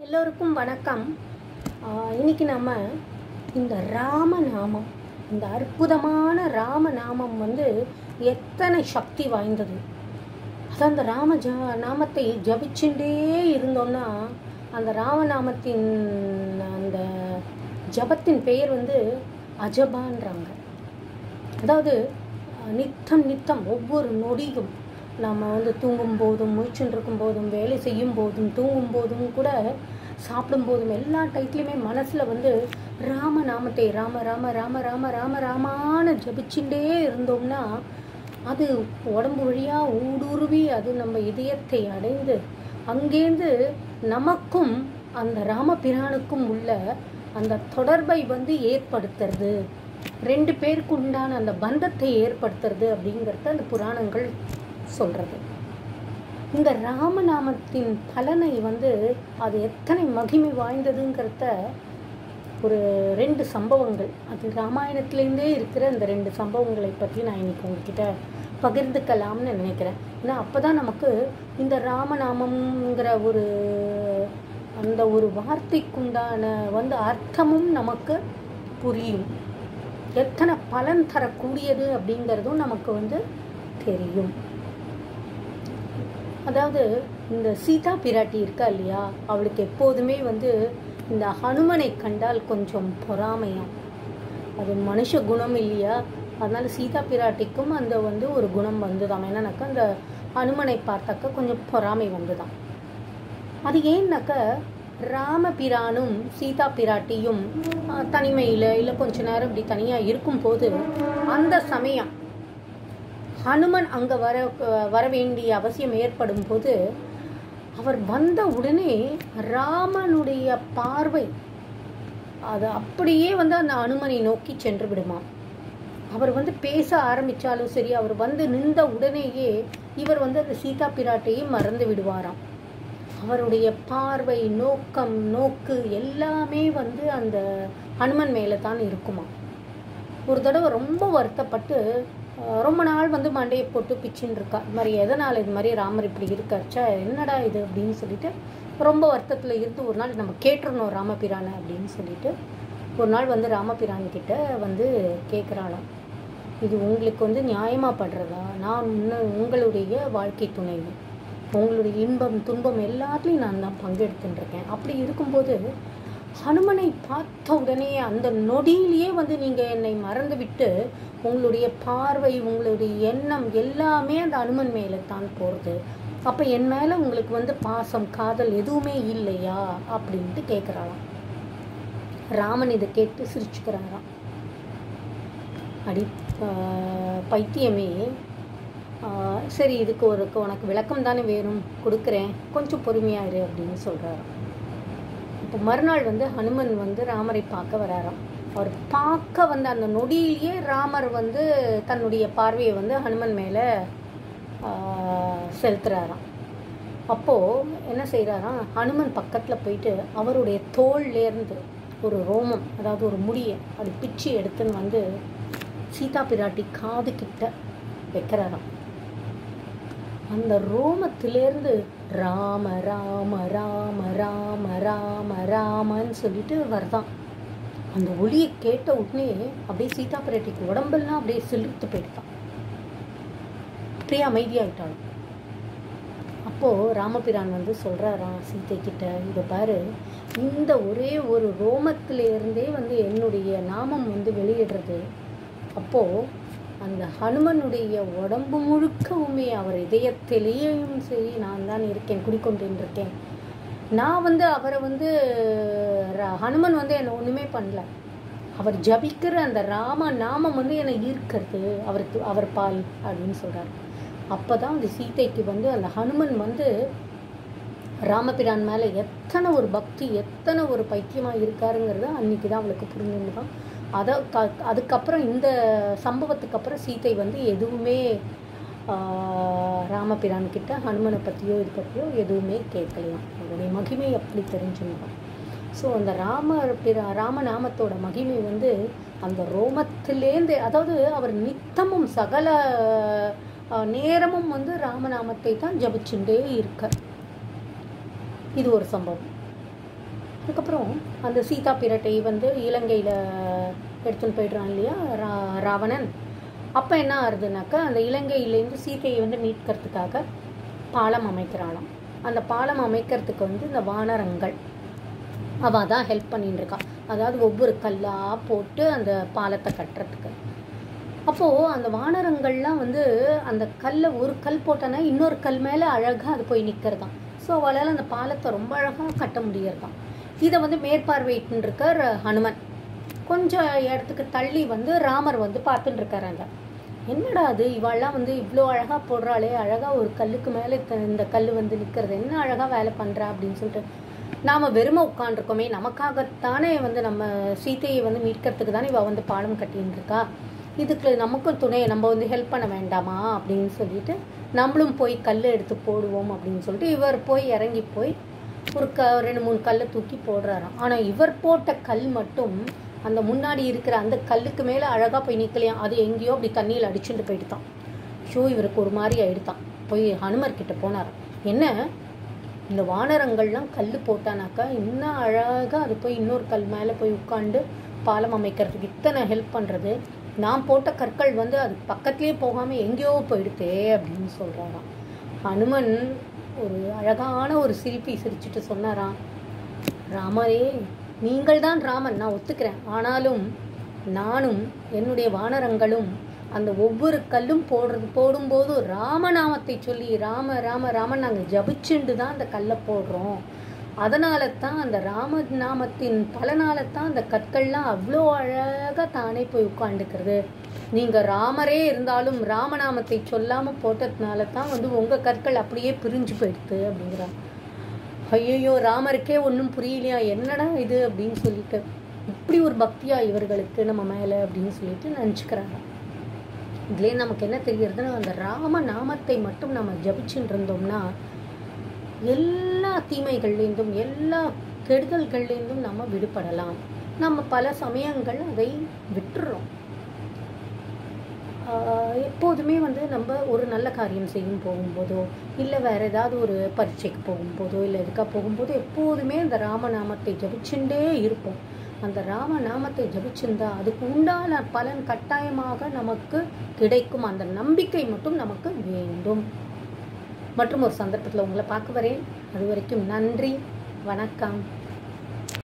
எல்லோருக்கும் வணக்கம் ஆஹ் இன்னைக்கு நம்ம இந்த ராமநாமம் இந்த அற்புதமான ராமநாமம் வந்து எத்தனை சக்தி வாய்ந்தது அதான் அந்த ராம ஜ நாமத்தை ஜபிச்சுட்டே இருந்தோம்னா அந்த ராமநாமத்தின் அந்த ஜபத்தின் பெயர் வந்து அஜபான்றாங்க அதாவது அஹ், நித்தம் நித்தம் ஒவ்வொரு நொடியும் நம்ம வந்து தூங்கும் போதும் முழிச்சுட்டு இருக்கும் போதும் வேலை செய்யும் போதும் தூங்கும் போதும் கூட சாப்பிடும் போதும் எல்லா டைத்துலையுமே மனசில் வந்து ராம நாமத்தை ராம ராம ராம ராம ராம ராமான்னு ஜபிச்சுட்டே இருந்தோம்னா அது உடம்பு வழியாக ஊடுருவி அது நம்ம இதயத்தை அடைந்து அங்கேருந்து நமக்கும் அந்த ராமபிரானுக்கும் உள்ள அந்த தொடர்பை வந்து ஏற்படுத்துறது ரெண்டு பேருக்கு உண்டான அந்த பந்தத்தை ஏற்படுத்துறது அப்படிங்கிறத அந்த புராணங்கள் சொல்றது இந்த ராமநாமத்தின் பலனை வந்து அது எத்தனை மகிமை வாய்ந்ததுங்கிறத ஒரு ரெண்டு சம்பவங்கள் அது ராமாயணத்துலேருந்தே இருக்கிற அந்த ரெண்டு சம்பவங்களை பற்றி நான் இன்னைக்கு உங்ககிட்ட பகிர்ந்துக்கலாம்னு நினைக்கிறேன் ஏன்னா அப்போ தான் நமக்கு இந்த ராமநாமம்ங்கிற ஒரு அந்த ஒரு வார்த்தைக்குண்டான வந்து அர்த்தமும் நமக்கு புரியும் எத்தனை பலன் தரக்கூடியது அப்படிங்கிறதும் நமக்கு வந்து தெரியும் அதாவது இந்த சீதா பிராட்டி இருக்கா இல்லையா அவளுக்கு எப்போதுமே வந்து இந்த ஹனுமனை கண்டால் கொஞ்சம் பொறாமையாம் அது மனுஷ குணம் இல்லையா அதனால சீதா பிராட்டிக்கும் அந்த வந்து ஒரு குணம் வந்துதாம் என்னன்னாக்கா அந்த ஹனுமனை பார்த்தாக்கா கொஞ்சம் பொறாமை வந்துதான் அது ஏன்னாக்க ராமபிரானும் சீதா பிராட்டியும் ஆஹ், தனிமையில இல்லை கொஞ்ச நேரம் இப்படி தனியா இருக்கும்போது அந்த சமயம் ஹனுமன் அங்க வர வர வேண்டிய அவசியம் ஏற்படும் போது அவர் வந்த உடனே ராமனுடைய பார்வை அது அப்படியே வந்து அந்த அனுமனை நோக்கி சென்று விடுமாம் அவர் வந்து பேச ஆரம்பிச்சாலும் சரி அவர் வந்து நின்ற உடனேயே இவர் வந்து அந்த சீதா பிராட்டையே மறந்து விடுவாராம் அவருடைய பார்வை நோக்கம் நோக்கு எல்லாமே வந்து அந்த ஹனுமன் மேலே தான் இருக்குமா ஒரு தடவை ரொம்ப வருத்தப்பட்டு அஹ், ரொம்ப நாள் வந்து மண்டையை போட்டு பிச்சுன்னு இருக்கா இது மாதிரி எதனால் இது மாதிரி ராமர் இப்படி இருக்காச்சா என்னடா இது அப்படின்னு சொல்லிட்டு ரொம்ப வருத்தத்தில் இருந்து ஒரு நாள் நம்ம கேட்டுருணும் ராமபிரானை அப்படின்னு சொல்லிட்டு ஒரு நாள் வந்து ராமபிரான் கிட்ட வந்து கேட்குறாளாம் இது உங்களுக்கு வந்து நியாயமாக படுறதா நான் உன்ன உங்களுடைய வாழ்க்கை துணைவி உங்களுடைய இன்பம் துன்பம் எல்லாத்துலேயும் நான் தான் பங்கெடுத்துட்டு இருக்கேன் அப்படி இருக்கும்போது ஹனுமனை பார்த்த உடனே அந்த நொடியிலேயே வந்து நீங்கள் என்னை மறந்து விட்டு உங்களுடைய பார்வை உங்களுடைய எண்ணம் எல்லாமே அந்த அனுமன் மேலே தான் போகிறது அப்போ என் மேலே உங்களுக்கு வந்து பாசம் காதல் எதுவுமே இல்லையா அப்படின்ட்டு கேட்குறாளாம் ராமன் இதை கேட்டு சிரிச்சுக்கிறாராம் அடி ஆஹ், பைத்தியமே ஆஹ், சரி இதுக்கு ஒரு உனக்கு விளக்கம் தானே வேணும் கொடுக்குறேன் கொஞ்சம் பொறுமையா இரு அப்படின்னு சொல்கிறாராம் இப்போ மறுநாள் வந்து ஹனுமன் வந்து ராமரை பார்க்க வராராம் அவர் பார்க்க வந்த அந்த நொடியிலேயே ராமர் வந்து தன்னுடைய பார்வையை வந்து ஹனுமன் மேலே செலுத்துறாராம் அப்போது என்ன செய்கிறாராம் ஹனுமன் பக்கத்தில் போயிட்டு அவருடைய தோல்லேருந்து ஒரு ரோமம் அதாவது ஒரு முடியை அது பிச்சு எடுத்துன்னு வந்து சீதா பிராட்டி காது கிட்ட வைக்கிறாராம் அந்த ரோமத்திலேருந்து ராம ராம ராம ராம ராம ராமன்னு சொல்லிட்டு வருதான் அந்த ஒளியை கேட்ட உடனே அப்படியே சீதா பிராட்டிக்கு உடம்பெல்லாம் அப்படியே சிலிர்த்து போயிட்டான் அப்படியே அமைதியாயிட்டாள் அப்போ ராமபிரான் வந்து சொல்றாராம் சீதை கிட்ட இதை பாரு இந்த ஒரே ஒரு ரோமத்தில இருந்தே வந்து என்னுடைய நாமம் வந்து வெளியிடுறது அப்போ அந்த ஹனுமனுடைய உடம்பு முழுக்கவுமே அவர் இதயத்திலேயும் சரி நான் தான் இருக்கேன் குடிக்கொண்டேன் இருக்கேன் நான் வந்து அவரை வந்து ர- ஹனுமன் வந்து என்னை ஒண்ணுமே பண்ணல அவர் ஜபிக்கிற அந்த ராம நாமம் வந்து என்னை ஈர்க்கிறது அவருக்கு அவர் பால் அப்படின்னு சொல்றாரு அப்பதான் அந்த சீதைக்கு வந்து அந்த ஹனுமன் வந்து ராமபிரான் மேலே எத்தனை ஒரு பக்தி எத்தனை ஒரு பைத்தியமாக இருக்காருங்கிறது அன்னைக்கு தான் அவளுக்கு புரிஞ்சுதான் அதை க அதுக்கப்புறம் இந்த சம்பவத்துக்கு அப்புறம் சீதை வந்து எதுவுமே ஆஹ், ராமபிரான் கிட்ட ஹனுமனை பற்றியோ இது பற்றியோ எதுவுமே கேட்கலையாம் அவருடைய மகிமை அப்படி தெரிஞ்சுருந்தான் ஸோ அந்த ராம பிர ராமநாமத்தோட மகிமை வந்து அந்த ரோமத்திலேருந்து அதாவது அவர் நித்தமும் சகல ஆஹ், நேரமும் வந்து ராமநாமத்தை தான் ஜபிச்சுட்டே இருக்கார் இது ஒரு சம்பவம் அதுக்கப்புறம் அந்த சீதா பிரட்டை வந்து இலங்கையில் எடுத்துன்னு போயிடுறான் இல்லையா ரா ராவணன் அப்போ என்ன ஆகுதுனாக்கா அந்த இலங்கையிலேருந்து சீதையை வந்து மீட்கிறதுக்காக பாலம் அமைக்கிறாளாம் அந்த பாலம் அமைக்கிறதுக்கு வந்து இந்த வானரங்கள் அவள் தான் ஹெல்ப் பண்ணிட்டு இருக்கா அதாவது ஒவ்வொரு கல்லாக போட்டு அந்த பாலத்தை கட்டுறதுக்கு அப்போது அந்த வானரங்கள்லாம் வந்து அந்த கல்லை ஒரு கல் போட்டோன்னா இன்னொரு கல் மேலே அழகாக அது போய் நிற்கிறதாம் ஸோ அவளால் அந்த பாலத்தை ரொம்ப அழகாக கட்ட முடியறதாம் இதை வந்து மேற்பார்வையிட்டு இருக்கார் ஹனுமன் கொஞ்சம் இடத்துக்கு தள்ளி வந்து ராமர் வந்து பார்த்துட்டு இருக்காரு அங்க என்னடா அது இவாள்லாம் வந்து இவ்வளோ அழகாக போடுறாளே அழகாக ஒரு கல்லுக்கு மேலே இந்த கல் வந்து நிற்கிறது என்ன அழகாக வேலை பண்ணுறா அப்படின்னு சொல்லிட்டு நாம் வெறுமை உட்காண்டிருக்கோமே நமக்காகத்தானே வந்து நம்ம சீதையை வந்து மீட்கிறதுக்கு தானே இவள் வந்து பாலம் கட்டின்னு இருக்கா இதுக்கு நமக்கும் துணை நம்ம வந்து ஹெல்ப் பண்ண வேண்டாமா அப்படின்னு சொல்லிட்டு நம்மளும் போய் கல் எடுத்து போடுவோம் அப்படின்னு சொல்லிட்டு இவர் போய் இறங்கி போய் ஒரு க ரெண்டு மூணு கல்லை தூக்கி போடுறாராம் ஆனால் இவர் போட்ட கல் மட்டும் அந்த முன்னாடி இருக்கிற அந்த கல்லுக்கு மேலே அழகாக போய் நிற்கலையாம் அது எங்கேயோ அப்படி தண்ணியில் அடிச்சுட்டு போயிட்டுதான் ஷோ இவருக்கு ஒரு மாதிரி ஆயிடுதான் போய் ஹனுமர் கிட்ட போனார் என்ன இந்த வானரங்கள்லாம் கல் போட்டானாக்கா இன்னும் அழகாக அது போய் இன்னொரு கல் மேலே போய் உட்காந்து பாலம் அமைக்கிறதுக்கு இத்தனை ஹெல்ப் பண்ணுறது நான் போட்ட கற்கள் வந்து அது பக்கத்துலேயே போகாமல் எங்கேயோ போயிடுதே அப்படின்னு சொல்கிறாராம் ஹனுமன் ஒரு அழகான ஒரு சிரிப்பை சிரிச்சுட்டு சொன்னாராம் ராமரே நீங்கள் தான் ராமன் நான் ஒத்துக்கிறேன் ஆனாலும் நானும் என்னுடைய வானரங்களும் அந்த ஒவ்வொரு கல்லும் போடுறது போடும்போது ராமநாமத்தை சொல்லி ராம ராம ராமன் நாங்கள் ஜபிச்சுண்டு தான் அந்த கல்லை போடுறோம் அதனால தான் அந்த ராம நாமத்தின் பலனால தான் அந்த கற்கள்லாம் அவ்வளோ அழகாக தானே போய் உட்காந்துக்கிறது நீங்கள் ராமரே இருந்தாலும் ராமநாமத்தை சொல்லாமல் போட்டதுனால தான் வந்து உங்கள் கற்கள் அப்படியே பிரிஞ்சு போயிடுது அப்படிங்கிறாங்க ஐயோ ராமருக்கே ஒன்றும் புரியலையா என்னடா இது அப்படின்னு சொல்லிட்டு இப்படி ஒரு பக்தியா இவர்களுக்கு நம்ம மேலே அப்படின்னு சொல்லிட்டு நினச்சிக்கிறாங்க இதுலேயே நமக்கு என்ன தெரியறதுன்னா அந்த ராம நாமத்தை மட்டும் நம்ம ஜபிச்சுட்டு இருந்தோம்னா எல்லா தீமைகள்லேருந்தும் எல்லா கெடுதல்கள்லேருந்தும் நம்ம விடுபடலாம் நம்ம பல சமயங்கள் அதை விட்டுறோம் ஆஹ் எப்போதுமே வந்து நம்ம ஒரு நல்ல காரியம் செய்யும் போகும்போதோ இல்லை வேற ஏதாவது ஒரு பரீட்சைக்கு போகும்போதோ இல்லை எதுக்காக போகும்போதோ எப்போதுமே அந்த ராமநாமத்தை ஜபிச்சுட்டே இருப்போம் அந்த ராமநாமத்தை ஜபிச்சிருந்தா அதுக்கு உண்டான பலன் கட்டாயமாக நமக்கு கிடைக்கும் அந்த நம்பிக்கை மட்டும் நமக்கு வேண்டும் மற்றும் ஒரு சந்தர்ப்பத்தில் உங்களை பார்க்க வரேன் அது வரைக்கும் நன்றி வணக்கம்